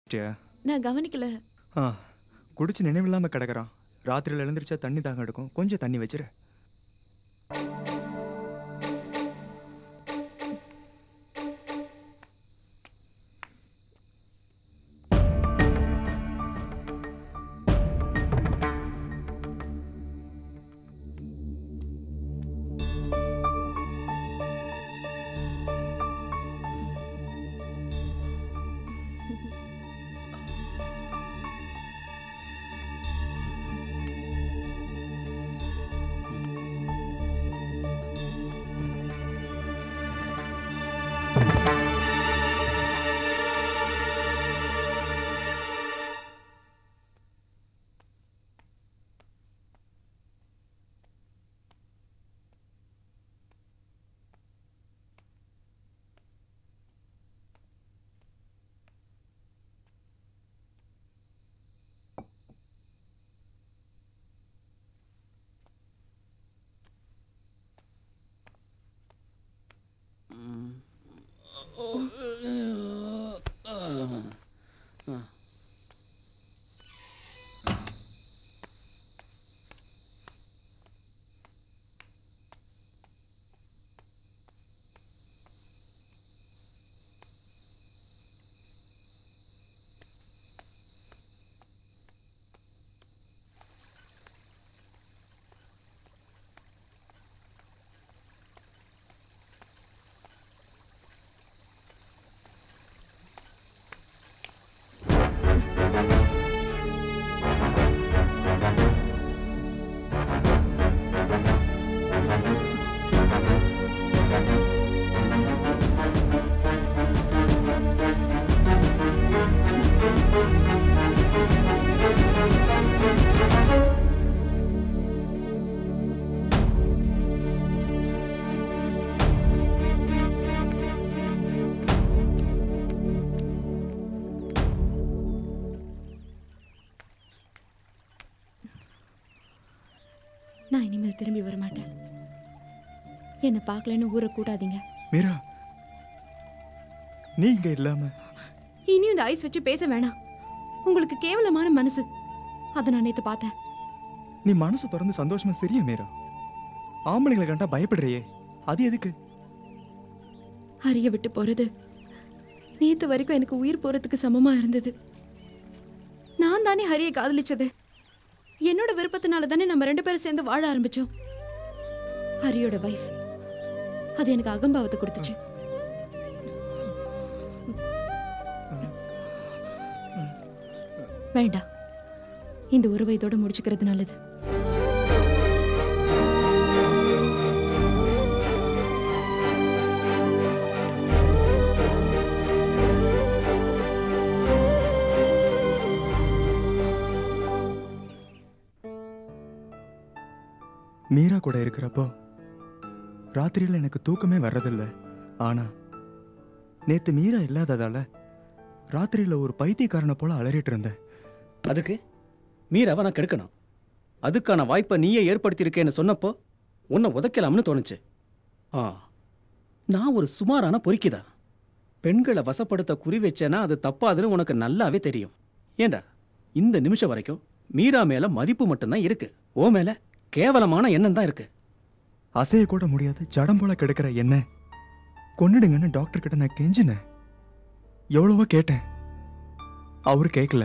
ட்டியா? நான் கவனிக்கல ஆ குடிச்சு நினைவில்லாம கிடக்குறான் ராத்திரியில் எழுந்திரிச்சா தண்ணி தாகம் எடுக்கும் கொஞ்சம் தண்ணி வச்சிரு நான் இனிமேல் திரும்பி வர மாட்டேன் என்னை பார்க்கலன்னு ஊரை கூட்டாதீங்க மீரா நீ இங்க இல்லாம இனியும் இந்த ஐஸ் வச்சு பேச வேணாம் உங்களுக்கு கேவலமான மனசு அதை நான் நேத்து பார்த்தேன் நீ மனசு திறந்து சந்தோஷமா சரியா மீரா ஆம்பளைங்களை கண்டா பயப்படுறியே அது எதுக்கு அரிய விட்டு போறது நேத்து வரைக்கும் எனக்கு உயிர் போறதுக்கு சமமா இருந்தது நான் தானே ஹரியை காதலிச்சது என்னோட விருப்பத்தினால தானே நம்ம ரெண்டு பேரும் சேர்ந்து வாழ ஆரம்பிச்சோம் ஹரியோட வைஃப் அது எனக்கு அகம்பாவத்தை கொடுத்துச்சு வேண்டாம் இந்த உறவை இதோட முடிச்சுக்கிறது நல்லது மீரா கூட இருக்கிறப்போ ராத்திரியில் எனக்கு தூக்கமே வர்றதில்ல ஆனா நேத்து மீரா இல்லாததால ராத்திரியில் ஒரு பைத்தியக்காரனை போல அலறிட்டு இருந்தேன் அதுக்கு மீராவை நான் கெடுக்கணும் அதுக்கான வாய்ப்பை நீயே ஏற்படுத்தியிருக்கேன்னு சொன்னப்போ உன்னை உதைக்கலாம்னு தோணுச்சு ஆ நான் ஒரு சுமாரான பொறுக்கிதான் பெண்களை வசப்படுத்த குறி வச்சேன்னா அது தப்பாதுன்னு உனக்கு நல்லாவே தெரியும் ஏண்டா இந்த நிமிஷம் வரைக்கும் மீரா மேல மதிப்பு மட்டும்தான் இருக்கு ஓ மேல கேவலமான எண்ணம் தான் இருக்கு அசைய கூட முடியாது ஜடம் போல கிடக்கிற என்ன கொன்னுடுங்கன்னு டாக்டர் கிட்ட நான் கெஞ்சினேன் எவ்வளவோ கேட்டேன் அவரு கேட்கல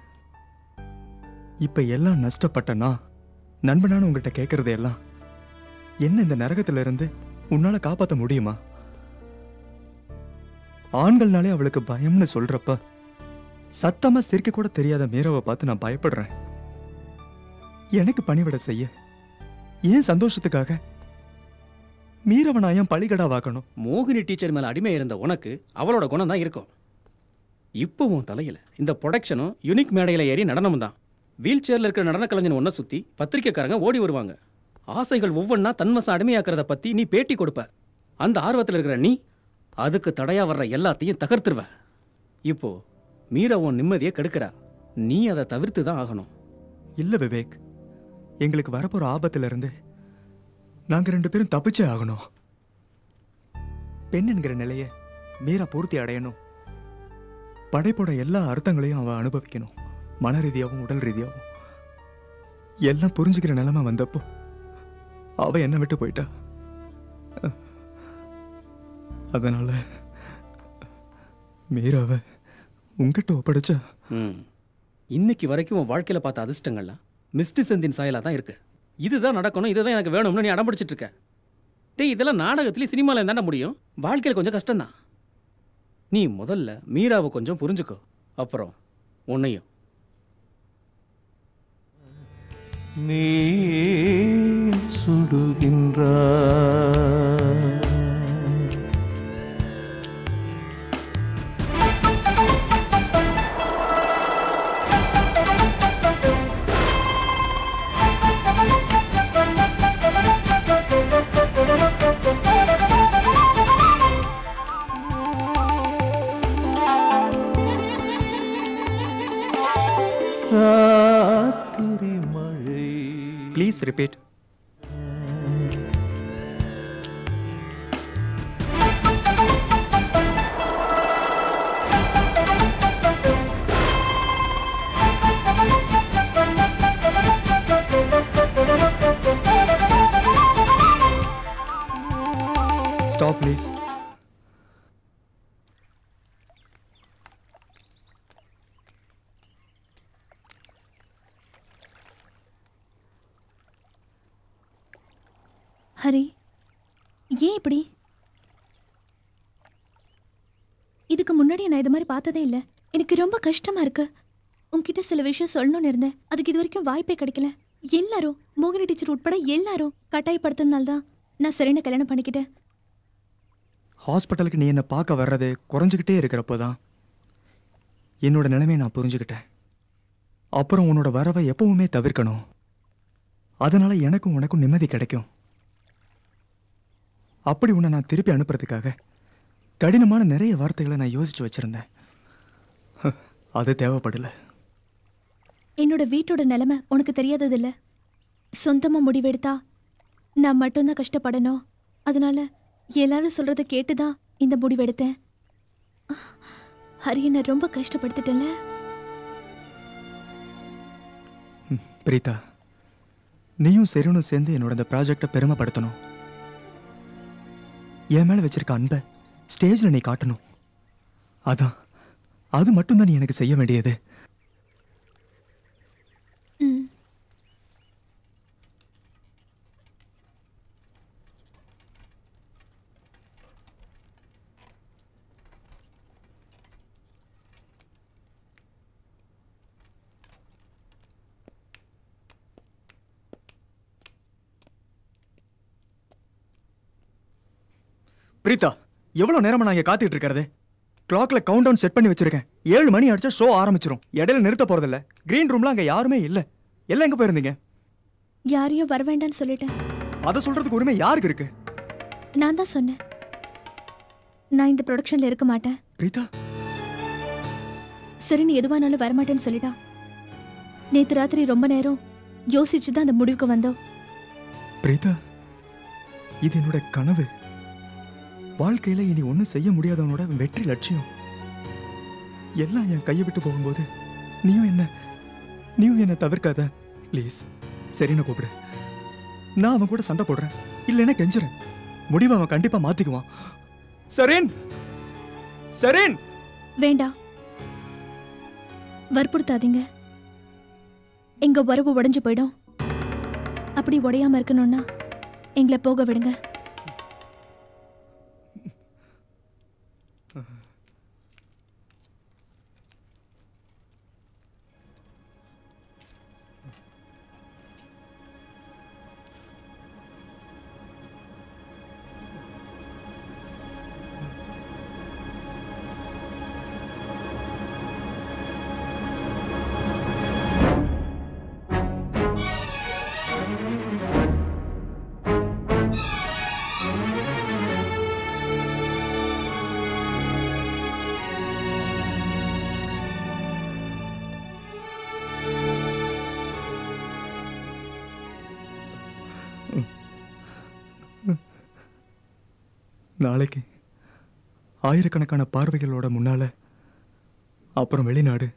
இப்ப எல்லாம் நஷ்டப்பட்டனா நண்பனான உங்ககிட்ட கேட்கறது எல்லாம் என்ன இந்த நரகத்துல இருந்து உன்னால காப்பாத்த முடியுமா ஆண்கள்னாலே அவளுக்கு பயம்னு சொல்றப்ப சத்தமா சிரிக்க கூட தெரியாத மீராவை பார்த்து நான் பயப்படுறேன் எனக்கு பணிவிட செய்ய ஏன் சந்தோஷத்துக்காக மீரவ நான் ஏன் பழிகடாவாக்கணும் மோகினி டீச்சர் மேல அடிமை இருந்த உனக்கு அவளோட குணம் தான் இருக்கும் இப்போ உன் தலையில இந்த ப்ரொடக்ஷனும் யுனிக் மேடையில ஏறி நடனமும் தான் வீல் சேர்ல இருக்கிற நடன கலைஞன் ஒன்றை சுத்தி பத்திரிக்கைக்காரங்க ஓடி வருவாங்க ஆசைகள் ஒவ்வொன்றா தன்வசம் அடிமையாக்குறத பத்தி நீ பேட்டி கொடுப்ப அந்த ஆர்வத்தில் இருக்கிற நீ அதுக்கு தடையா வர்ற எல்லாத்தையும் தகர்த்துருவ இப்போ மீரா உன் நிம்மதியை கெடுக்கிறா நீ அதை தவிர்த்து தான் ஆகணும் இல்ல விவேக் எங்களுக்கு வரப்போற ஆபத்துல இருந்து நாங்க ரெண்டு பேரும் தப்பிச்சே ஆகணும் பெண் என்கிற நிலைய மீரா பூர்த்தி அடையணும் படைப்போட எல்லா அர்த்தங்களையும் அவன் அனுபவிக்கணும் மன ரீதியாகவும் உடல் ரீதியாகவும் எல்லாம் புரிஞ்சுக்கிற நிலைமை வந்தப்போ அவ என்னை விட்டு போயிட்டா அதனால மீராவை உங்ககிட்ட ஒப்படைச்சா ம் இன்னைக்கு வரைக்கும் உன் வாழ்க்கையில் பார்த்த அதிர்ஷ்டங்கள்லாம் மிஸ்டி செந்தின் சாயலாக தான் இருக்கு இதுதான் நடக்கணும் இதுதான் எனக்கு வேணும்னு நீ அடம்பிடிச்சிட்டு இருக்க டேய் இதெல்லாம் நாடகத்துலேயும் சினிமாவில் தானே முடியும் வாழ்க்கையில் கொஞ்சம் கஷ்டம்தான் நீ முதல்ல மீராவை கொஞ்சம் புரிஞ்சுக்கோ அப்புறம் உன்னையும் நீ சுடுகின்றாய் ராத்திரி மழை please repeat stop please Hari ஏன் இப்படி இதுக்கு முன்னாடி நான் இது மாதிரி பார்த்ததே இல்லை எனக்கு ரொம்ப கஷ்டமா இருக்கு உன்கிட்ட சில விஷயம் சொல்லணும்னு இருந்தேன் அதுக்கு இது வரைக்கும் வாய்ப்பே கிடைக்கல எல்லாரும் மோகினி டீச்சர் உட்பட எல்லாரும் கட்டாயப்படுத்தினால தான் நான் சரின்னு கல்யாணம் பண்ணிக்கிட்டேன் ஹாஸ்பிட்டலுக்கு நீ என்னை பார்க்க வர்றது குறைஞ்சிக்கிட்டே இருக்கிறப்போ தான் என்னோட நிலைமையை நான் புரிஞ்சுக்கிட்டேன் அப்புறம் உன்னோட வரவை எப்பவுமே தவிர்க்கணும் அதனால எனக்கும் உனக்கும் நிம்மதி கிடைக்கும் அப்படி உன்னை நான் திருப்பி அனுப்புறதுக்காக கடினமான நிறைய வார்த்தைகளை நான் யோசிச்சு வச்சிருந்தேன் அது தேவைப்படல என்னோட வீட்டோட நிலைமை உனக்கு தெரியாதது இல்ல சொந்தமா முடிவெடுத்தா நான் மட்டும்தான் கஷ்டப்படணும் அதனால எல்லாரும் சொல்றத கேட்டுதான் இந்த முடிவெடுத்தேன் ஹரி நான் ரொம்ப கஷ்டப்படுத்திட்டேன்ல ம், பிரீதா நீயும் செருனும் சேர்ந்து என்னோட இந்த ப்ராஜெக்டை பெருமைப்படுத்தணும் என் மேல வச்சிருக்க அன்பை ஸ்டேஜில் நீ காட்டணும் அதான் அது மட்டும்தான் நீ எனக்கு செய்ய வேண்டியது ம் பிரீதா எவ்வளவு நேரமா நான் இங்க காத்துக்கிட்டு இருக்கிறது கிளாக்ல கவுண்ட் டவுன் செட் பண்ணி வச்சிருக்கேன் ஏழு மணி அடிச்சா ஷோ ஆரம்பிச்சிரும் இடையில நிறுத்த போறதில்ல கிரீன் ரூம்ல அங்க யாருமே இல்ல எல்லாம் எங்க போயிருந்தீங்க யாரையும் வர வேண்டாம்னு சொல்லிட்டேன் அதை சொல்றதுக்கு உரிமை யாருக்கு இருக்கு நான் தான் சொன்னேன் நான் இந்த ப்ரொடக்ஷன்ல இருக்க மாட்டேன் பிரீதா சரி நீ எதுவானாலும் வரமாட்டேன்னு சொல்லிட்டா நேத்து ராத்திரி ரொம்ப நேரம் யோசிச்சு தான் அந்த முடிவுக்கு வந்தோம் பிரீதா இது என்னோட கனவு வாழ்க்கையில இனி ஒன்றும் செய்ய முடியாதவனோட வெற்றி லட்சியம் எல்லாம் என் கையை விட்டு போகும்போது நீயும் என்ன நீயும் என்ன தவிர்க்காத ப்ளீஸ் சரின்னு கூப்பிடு நான் அவன் கூட சண்டை போடுறேன் இல்லைன்னா கெஞ்சுறேன் முடிவை அவன் கண்டிப்பா மாத்திக்குவான் சரேன் சரேன் வேண்டாம் வற்புறுத்தாதீங்க எங்க உறவு உடைஞ்சு போயிடும் அப்படி உடையாம இருக்கணும்னா எங்களை போக விடுங்க நாளைக்கு ஆயிரக்கணக்கான பார்வைகளோட முன்னால அப்புறம் வெளிநாடு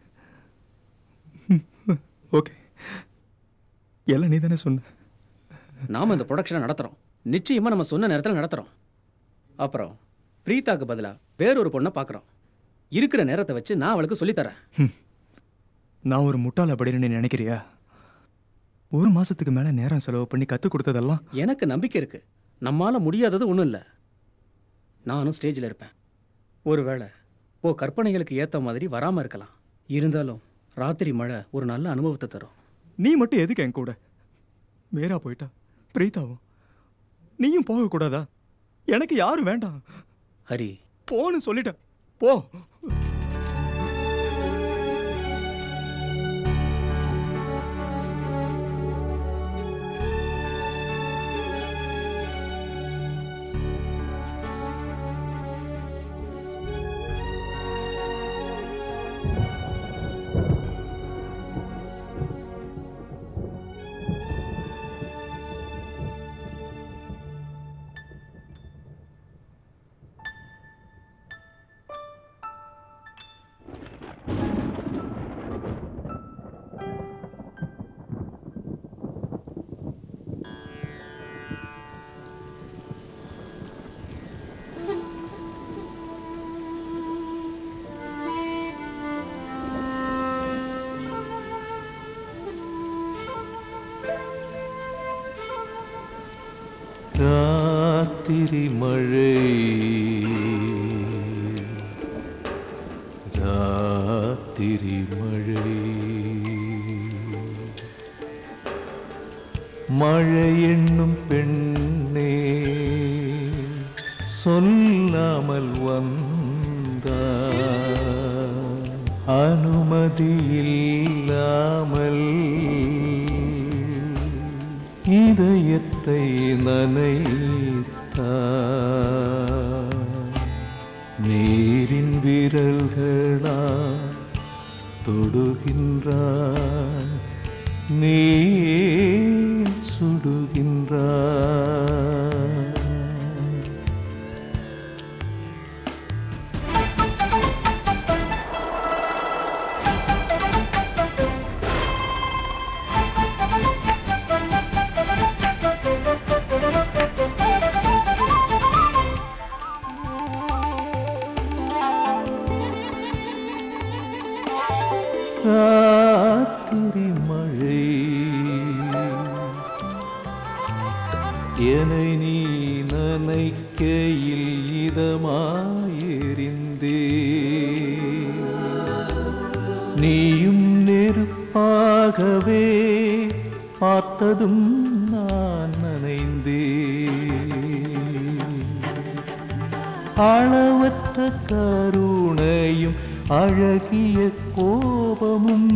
ஓகே எல்லாம் நீ தானே சொன்ன நாம இந்த ப்ரொடக்ஷனை நடத்துறோம் நிச்சயமா நம்ம சொன்ன நேரத்தில் நடத்துறோம் அப்புறம் பிரீதாக்கு பதிலா வேறொரு பொண்ணை பார்க்குறோம் இருக்கிற நேரத்தை வச்சு நான் அவளுக்கு சொல்லித்தரேன் நான் ஒரு முட்டாள் அப்படின்னு நீ நினைக்கிறியா ஒரு மாசத்துக்கு மேல நேரம் செலவு பண்ணி கற்றுக் கொடுத்ததெல்லாம் எனக்கு நம்பிக்கை இருக்கு நம்மால முடியாதது ஒன்றும் இல்லை நானும் ஸ்டேஜில் இருப்பேன் ஒருவேளை ஓ கற்பனைகளுக்கு ஏற்ற மாதிரி வராமல் இருக்கலாம் இருந்தாலும் ராத்திரி மழை ஒரு நல்ல அனுபவத்தை தரும் நீ மட்டும் எதுக்கு என் கூட மேரா போயிட்டா பிரீதாவும் நீயும் போகக்கூடாதா எனக்கு யாரும் வேண்டாம் ஹரி போன்னு சொல்லிட்டேன் போ ராத்திரி மழை ராத்திரி மழை மழை என்னும் பெண்ணே சொல்லாமல் வந்த அனுமதி இல்லாமல் இதயத்தை நனைத்தா நீரின் விரல்களா தொடுகின்றான் நீ சுடுகின்றான் ராத்திரி மழை என்னை நீ நனைக்கையில் இதமாயிருந்தே நீயும் நெருப்பாகவே பார்த்ததும் நான் நனைந்தே அளவற்ற கருணையும் அழகிய கோபமும்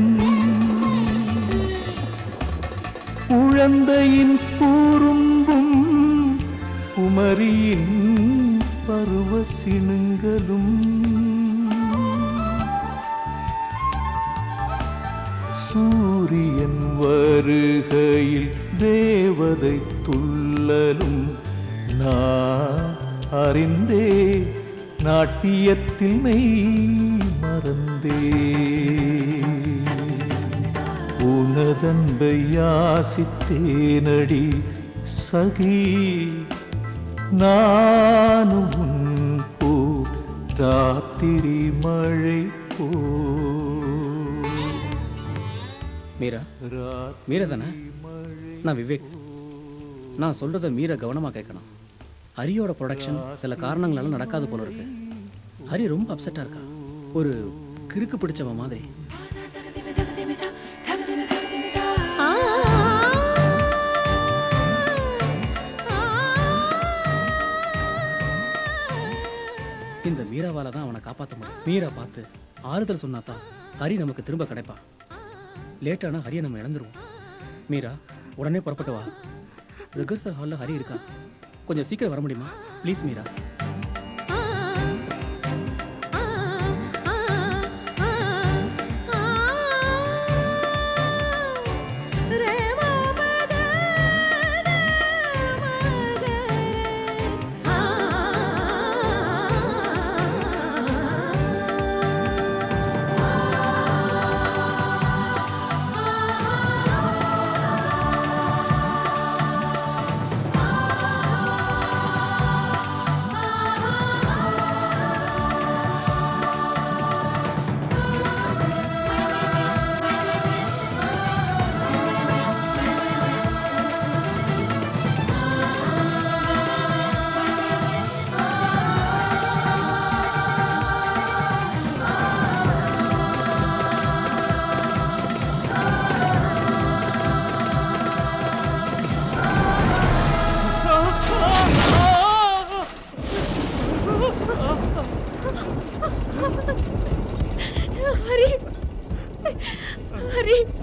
குழந்தையின் கூறும்பும் குமரியின் பருவ சினுங்களும் சூரியன் வருகையில் தேவதை துள்ளலும் நான் அறிந்தே நாட்டியத்தில் மெய் மறந்தே உனதன்பை யாசித்தேனடி சகி நானும் உன் போ ராத்திரி மழை போ மீரா மீரா தானே நான் விவேக் நான் சொல்கிறத மீரா கவனமாக கேட்கணும் ஹரியோட ப்ரொடக்ஷன் சில காரணங்களால நடக்காது போல இருக்கு ஹரி ரொம்ப அப்செட்டாக இருக்கா ஒரு கிறுக்கு பிடிச்சவன் மாதிரி இந்த மீராவால தான் அவனை காப்பாற்ற முடியும் மீரா பார்த்து ஆறுதல் சொன்னா தான் ஹரி நமக்கு திரும்ப கிடைப்பான் லேட்டானா ஹரியை நம்ம இழந்துருவோம் மீரா உடனே புறப்பட்டு வா ரிகர்சல் ஹாலில் ஹரி இருக்கா கொஞ்சம் சீக்கிரம் வர முடியுமா ப்ளீஸ் மீரா ஹரி